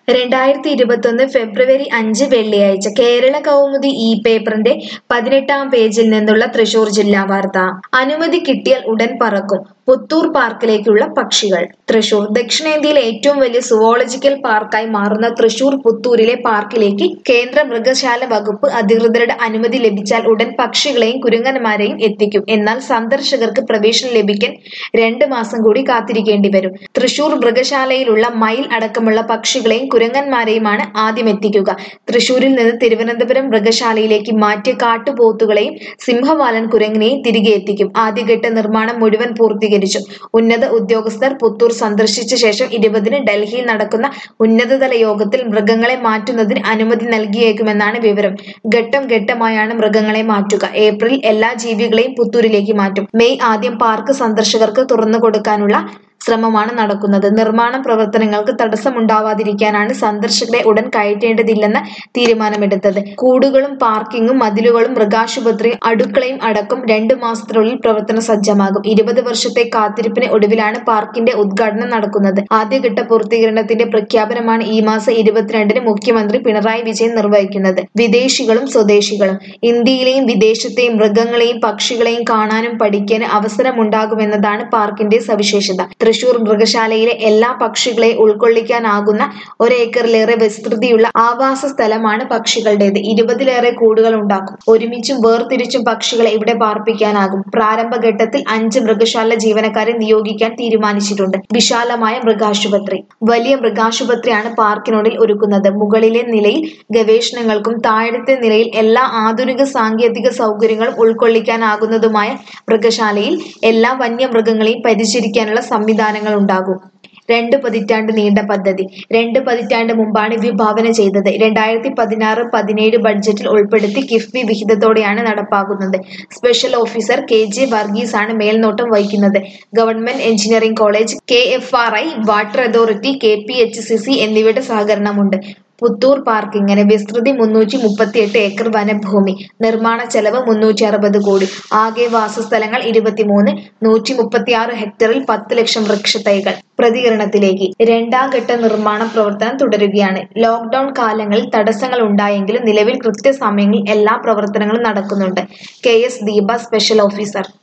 രണ്ടായിരത്തി ഇരുപത്തൊന്ന് ഫെബ്രുവരി അഞ്ച് വെള്ളിയാഴ്ച കേരള കൗമുദി ഇ പേപ്പറിന്റെ പതിനെട്ടാം പേജിൽ നിന്നുള്ള തൃശൂർ ജില്ലാ വാർത്ത അനുമതി കിട്ടിയാൽ ഉടൻ പറക്കും പുത്തൂർ പാർക്കിലേക്കുള്ള പക്ഷികൾ തൃശൂർ ദക്ഷിണേന്ത്യയിലെ ഏറ്റവും വലിയ സുവോളജിക്കൽ പാർക്കായി മാറുന്ന തൃശൂർ പുത്തൂരിലെ പാർക്കിലേക്ക് കേന്ദ്ര മൃഗശാല വകുപ്പ് അധികൃതരുടെ അനുമതി ലഭിച്ചാൽ ഉടൻ പക്ഷികളെയും കുരങ്ങന്മാരെയും എത്തിക്കും എന്നാൽ സന്ദർശകർക്ക് പ്രവേശനം ലഭിക്കാൻ രണ്ട് മാസം കൂടി കാത്തിരിക്കേണ്ടി വരും തൃശൂർ മൃഗശാലയിലുള്ള മയിൽ അടക്കമുള്ള പക്ഷികളെയും കുരങ്ങന്മാരെയുമാണ് ആദ്യം എത്തിക്കുക തൃശൂരിൽ നിന്ന് തിരുവനന്തപുരം മൃഗശാലയിലേക്ക് മാറ്റിയ കാട്ടുപോത്തുകളെയും സിംഹവാലൻ കുരങ്ങിനെയും തിരികെ എത്തിക്കും ആദ്യഘട്ട നിർമ്മാണം മുഴുവൻ പൂർത്തീകരിച്ചു ഉന്നത ഉദ്യോഗസ്ഥർ പുത്തൂർ സന്ദർശിച്ച ശേഷം ഇരുപതിന് ഡൽഹിയിൽ നടക്കുന്ന ഉന്നതതല യോഗത്തിൽ മൃഗങ്ങളെ മാറ്റുന്നതിന് അനുമതി നൽകിയേക്കുമെന്നാണ് വിവരം ഘട്ടം ഘട്ടമായാണ് മൃഗങ്ങളെ മാറ്റുക ഏപ്രിൽ എല്ലാ ജീവികളെയും പുത്തൂരിലേക്ക് മാറ്റും മെയ് ആദ്യം പാർക്ക് സന്ദർശകർക്ക് തുറന്നു കൊടുക്കാനുള്ള ശ്രമമാണ് നടക്കുന്നത് നിർമ്മാണ പ്രവർത്തനങ്ങൾക്ക് തടസ്സമുണ്ടാവാതിരിക്കാനാണ് സന്ദർശകരെ ഉടൻ കയറ്റേണ്ടതില്ലെന്ന തീരുമാനമെടുത്തത് കൂടുകളും പാർക്കിങ്ങും മതിലുകളും മൃഗാശുപത്രിയും അടുക്കളയും അടക്കം രണ്ട് മാസത്തിനുള്ളിൽ പ്രവർത്തന സജ്ജമാകും ഇരുപത് വർഷത്തെ കാത്തിരിപ്പിന് ഒടുവിലാണ് പാർക്കിന്റെ ഉദ്ഘാടനം നടക്കുന്നത് ആദ്യഘട്ട പൂർത്തീകരണത്തിന്റെ പ്രഖ്യാപനമാണ് ഈ മാസം ഇരുപത്തിരണ്ടിന് മുഖ്യമന്ത്രി പിണറായി വിജയൻ നിർവഹിക്കുന്നത് വിദേശികളും സ്വദേശികളും ഇന്ത്യയിലെയും വിദേശത്തെയും മൃഗങ്ങളെയും പക്ഷികളെയും കാണാനും പഠിക്കാനും അവസരമുണ്ടാകുമെന്നതാണ് പാർക്കിന്റെ സവിശേഷത തൃശൂർ മൃഗശാലയിലെ എല്ലാ പക്ഷികളെ ഉൾക്കൊള്ളിക്കാനാകുന്ന ഒരേക്കറിലേറെ വിസ്തൃതിയുള്ള ആവാസ സ്ഥലമാണ് പക്ഷികളുടേത് ഇരുപതിലേറെ കൂടുകൾ ഉണ്ടാക്കും ഒരുമിച്ചും വേർതിരിച്ചും പക്ഷികളെ ഇവിടെ പാർപ്പിക്കാനാകും പ്രാരംഭഘട്ടത്തിൽ അഞ്ച് മൃഗശാല ജീവനക്കാരെ നിയോഗിക്കാൻ തീരുമാനിച്ചിട്ടുണ്ട് വിശാലമായ മൃഗാശുപത്രി വലിയ മൃഗാശുപത്രിയാണ് പാർക്കിനുള്ളിൽ ഒരുക്കുന്നത് മുകളിലെ നിലയിൽ ഗവേഷണങ്ങൾക്കും താഴത്തെ നിലയിൽ എല്ലാ ആധുനിക സാങ്കേതിക സൗകര്യങ്ങളും ഉൾക്കൊള്ളിക്കാനാകുന്നതുമായ മൃഗശാലയിൽ എല്ലാ വന്യമൃഗങ്ങളെയും പരിചരിക്കാനുള്ള സംവിധാനങ്ങൾ ഉണ്ടാകും രണ്ട് പതിറ്റാണ്ട് നീണ്ട പദ്ധതി രണ്ട് പതിറ്റാണ്ട് മുമ്പാണ് വിഭാവന ചെയ്തത് രണ്ടായിരത്തി പതിനാറ് പതിനേഴ് ബഡ്ജറ്റിൽ ഉൾപ്പെടുത്തി കിഫ്ബി വിഹിതത്തോടെയാണ് നടപ്പാക്കുന്നത് special officer K J Varghese ആണ് മേൽനോട്ടം വഹിക്കുന്നത് government engineering college K F R I water authority K P H C C എന്നിവയുടെ സഹകരണമുണ്ട് പുത്തൂർ പാർക്കിങ്ങിന് വിസ്തൃതി മുന്നൂറ്റി മുപ്പത്തിയെട്ട് ഏക്കർ വനഭൂമി നിർമ്മാണ ചെലവ് മുന്നൂറ്റി അറുപത് കോടി ആകെ വാസസ്ഥലങ്ങൾ ഇരുപത്തിമൂന്ന് നൂറ്റി മുപ്പത്തിയാറ് ഹെക്ടറിൽ പത്ത് ലക്ഷം വൃക്ഷത്തൈകൾ പ്രതികരണത്തിലേക്ക് രണ്ടാം ഘട്ട നിർമ്മാണ പ്രവർത്തനം തുടരുകയാണ് ലോക്ക്ഡൌൺ കാലങ്ങളിൽ തടസ്സങ്ങൾ ഉണ്ടായെങ്കിലും നിലവിൽ കൃത്യസമയങ്ങളിൽ എല്ലാ പ്രവർത്തനങ്ങളും നടക്കുന്നുണ്ട് K S Deepa special officer